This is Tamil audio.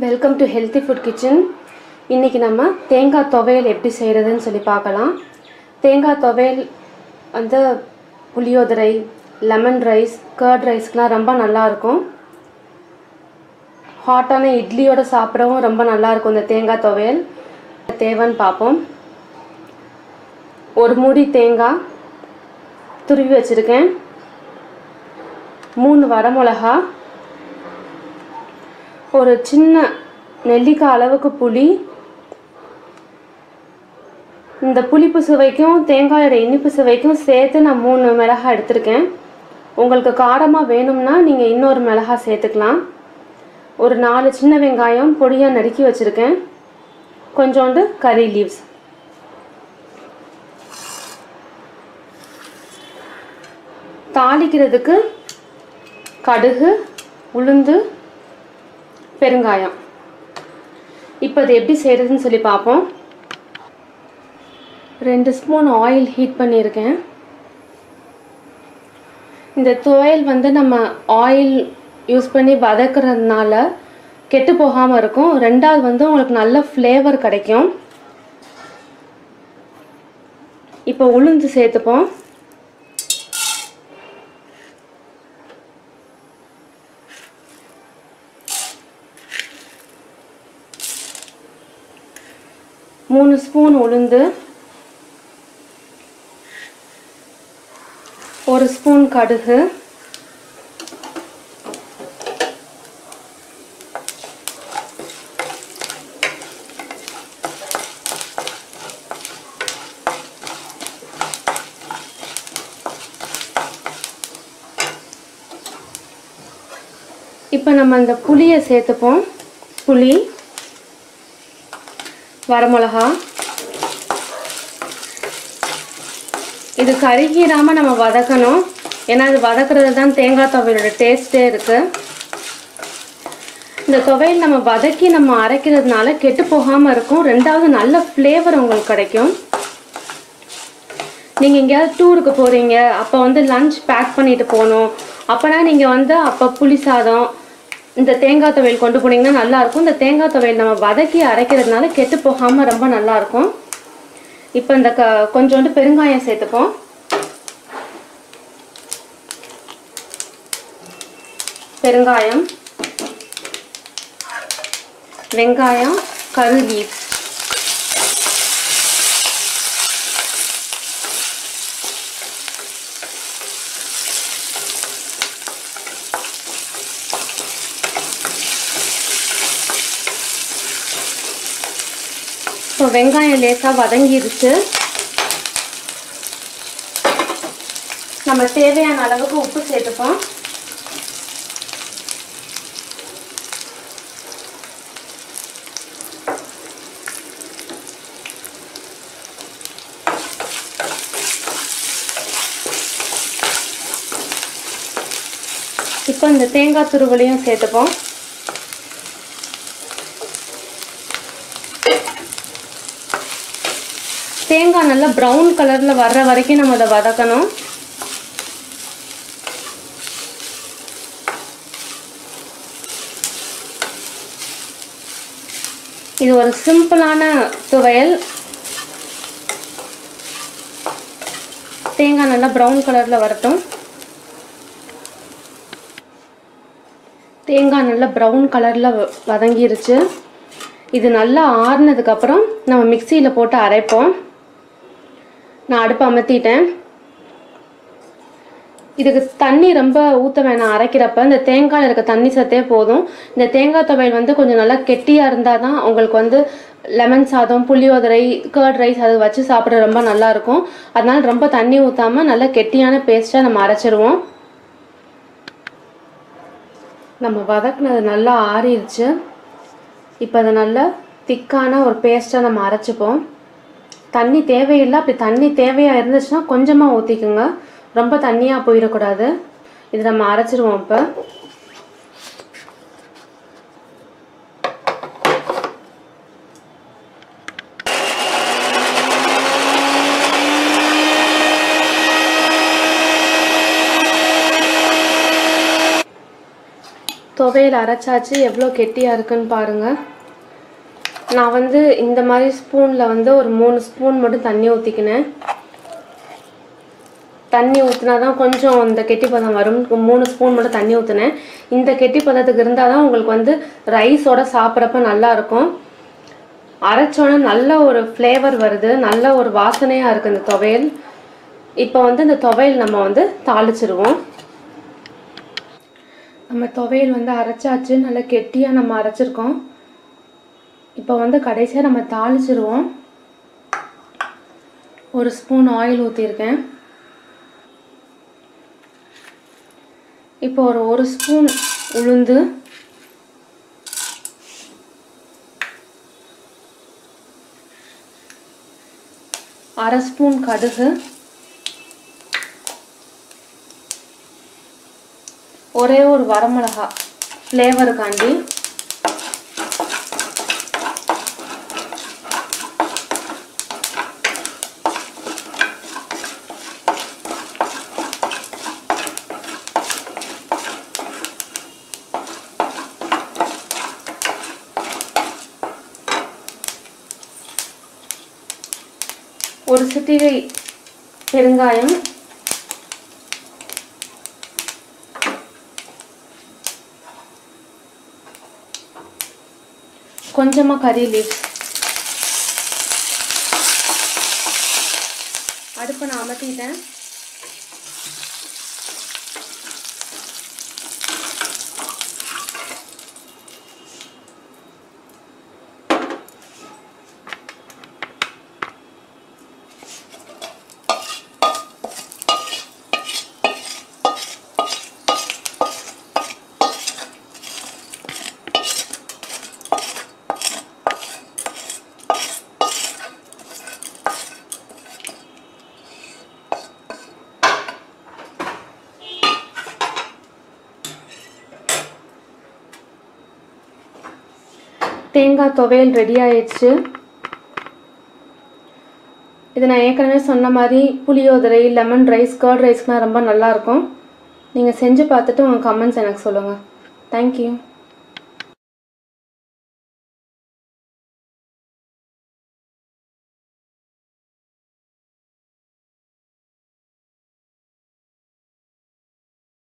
welcome to healthy food kitchen இன்றைக்கி நம்ம தேங்காய் துவையல் எப்படி செய்கிறதுன்னு சொல்லி பார்க்கலாம் தேங்காய் துவையல் வந்து புளியோதரை லெமன் ரைஸ் கர்ட் ரைஸ்க்கெலாம் ரொம்ப நல்லாயிருக்கும் ஹாட்டான இட்லியோட சாப்பிடவும் ரொம்ப நல்லாயிருக்கும் இந்த தேங்காய் துவையல் தேவைன்னு பார்ப்போம் ஒரு மூடி தேங்காய் துருவி வச்சுருக்கேன் மூணு வரமிளகா ஒரு சின்ன நெல்லிக்காய் அளவுக்கு புளி இந்த புளிப்பு சுவைக்கும் தேங்காயோட இனிப்பு சுவைக்கும் சேர்த்து நான் மூணு மிளகாய் எடுத்திருக்கேன் உங்களுக்கு காரமாக வேணும்னா நீங்கள் இன்னொரு மிளகாய் சேர்த்துக்கலாம் ஒரு நாலு சின்ன வெங்காயம் பொடியாக நறுக்கி வச்சுருக்கேன் கொஞ்சோண்டு கறி லீவ்ஸ் தாளிக்கிறதுக்கு கடுகு உளுந்து பெருங்காயம் இப்போ இது எப்படி செய்கிறதுன்னு சொல்லி பார்ப்போம் ரெண்டு ஸ்பூன் ஆயில் ஹீட் பண்ணியிருக்கேன் இந்த துவையல் வந்து நம்ம ஆயில் யூஸ் பண்ணி வதக்குறதுனால கெட்டு போகாமல் இருக்கும் ரெண்டாவது வந்து உங்களுக்கு நல்ல ஃப்ளேவர் கிடைக்கும் இப்போ உளுந்து சேர்த்துப்போம் மூணு ஸ்பூன் உளுந்து ஒரு ஸ்பூன் கடுகு இப்போ நம்ம அந்த புளியை சேர்த்துப்போம் புளி வரமிளகா இது கருகிடாமல் நம்ம வதக்கணும் ஏன்னா அது வதக்குறது தான் தேங்காய் துவையலோட டேஸ்ட்டே இருக்குது இந்த துவையல் நம்ம வதக்கி நம்ம அரைக்கிறதுனால கெட்டு போகாமல் இருக்கும் ரெண்டாவது நல்ல ஃப்ளேவர் உங்களுக்கு கிடைக்கும் நீங்கள் எங்கேயாவது டூருக்கு போகிறீங்க அப்போ வந்து லஞ்ச் பேக் பண்ணிட்டு போகணும் அப்போனா நீங்கள் வந்து அப்போ புளி சாதம் இந்த தேங்காய் துவையல் கொண்டு போனீங்கன்னா நல்லாயிருக்கும் இந்த தேங்காய் துவையல் நம்ம வதக்கி அரைக்கிறதுனால கெட்டு போகாமல் ரொம்ப நல்லாயிருக்கும் இப்போ இந்த க கொஞ்சோண்டு பெருங்காயம் சேர்த்துப்போம் பெருங்காயம் வெங்காயம் கருவி இப்போ வெங்காயம் லேசாக வதங்கிருச்சு நம்ம தேவையான அளவுக்கு உப்பு சேர்த்துப்போம் இப்போ இந்த தேங்காய் துருவலையும் சேர்த்துப்போம் தேங்காய் நல்லா ப்ரௌன் கலரில் வர்ற வரைக்கும் நம்ம அதை வதக்கணும் இது ஒரு சிம்பிளான துவையல் தேங்காய் நல்லா ப்ரௌன் கலரில் வரட்டும் தேங்காய் நல்லா ப்ரௌன் கலரில் வதங்கிருச்சு இது நல்லா ஆறுனதுக்கப்புறம் நம்ம மிக்சியில் போட்டு அரைப்போம் நான் அடுப்பை அமர்த்திட்டேன் இதுக்கு தண்ணி ரொம்ப ஊற்ற வேணாம் அரைக்கிறப்ப இந்த தேங்காயில் இருக்க தண்ணி சத்தே போதும் இந்த தேங்காய் துவையல் வந்து கொஞ்சம் நல்லா கெட்டியாக இருந்தால் தான் உங்களுக்கு வந்து லெமன் சாதம் புளியோதரை கர்ட் ரைஸ் அது வச்சு சாப்பிட ரொம்ப நல்லாயிருக்கும் அதனால ரொம்ப தண்ணி ஊற்றாமல் நல்லா கெட்டியான பேஸ்ட்டாக நம்ம அரைச்சிருவோம் நம்ம வதக்குனது நல்லா ஆறிடுச்சு இப்போ அதை நல்லா திக்கான ஒரு பேஸ்ட்டாக நம்ம அரைச்சிப்போம் தண்ணி தேவையில்லை அப்படி தண்ணி தேவையாக இருந்துச்சுன்னா கொஞ்சமாக ஊற்றிக்குங்க ரொம்ப தண்ணியாக போயிடக்கூடாது இது நம்ம அரைச்சிருவோம் இப்போ துவையல் அரைச்சாச்சு எவ்வளோ கெட்டியாக இருக்குன்னு பாருங்கள் நான் வந்து இந்த மாதிரி ஸ்பூனில் வந்து ஒரு மூணு ஸ்பூன் மட்டும் தண்ணி ஊற்றிக்கினேன் தண்ணி ஊற்றினா தான் கொஞ்சம் இந்த கெட்டிப்பதம் வரும் மூணு ஸ்பூன் மட்டும் தண்ணி ஊற்றினேன் இந்த கெட்டிப்பதத்துக்கு இருந்தால் தான் உங்களுக்கு வந்து ரைஸோட சாப்பிட்றப்ப நல்லா இருக்கும் அரைச்சோன்னே நல்ல ஒரு ஃப்ளேவர் வருது நல்ல ஒரு வாசனையாக இருக்குது இந்த துவையல் இப்போ வந்து இந்த துவையல் நம்ம வந்து தாளிச்சிருவோம் நம்ம துவையல் வந்து அரைச்சாச்சு நல்லா கெட்டியாக நம்ம அரைச்சிருக்கோம் இப்போ வந்து கடைசியாக நம்ம தாளிச்சிருவோம் ஒரு ஸ்பூன் ஆயில் ஊற்றிருக்கேன் இப்போ ஒரு ஒரு ஸ்பூன் உளுந்து அரை ஸ்பூன் கடுகு ஒரே ஒரு வரமிளகா ஃப்ளேவருக்காண்டி ஒரு சிட்டிகை பெருங்காயம் கொஞ்சமாக கறி லீவ்ஸ் அடுப்பை நான் அமர்த்திட்டேன் தேங்காய் துவையல் ரெடி ஆயிடுச்சு இது நான் ஏற்கனவே சொன்ன மாதிரி புளியோதரை லெமன் ரைஸ் கர்ட் ரைஸ்க்குலாம் ரொம்ப நல்லாயிருக்கும் நீங்கள் செஞ்சு பார்த்துட்டு உங்கள் கமெண்ட்ஸ் எனக்கு சொல்லுங்கள் தேங்க்யூ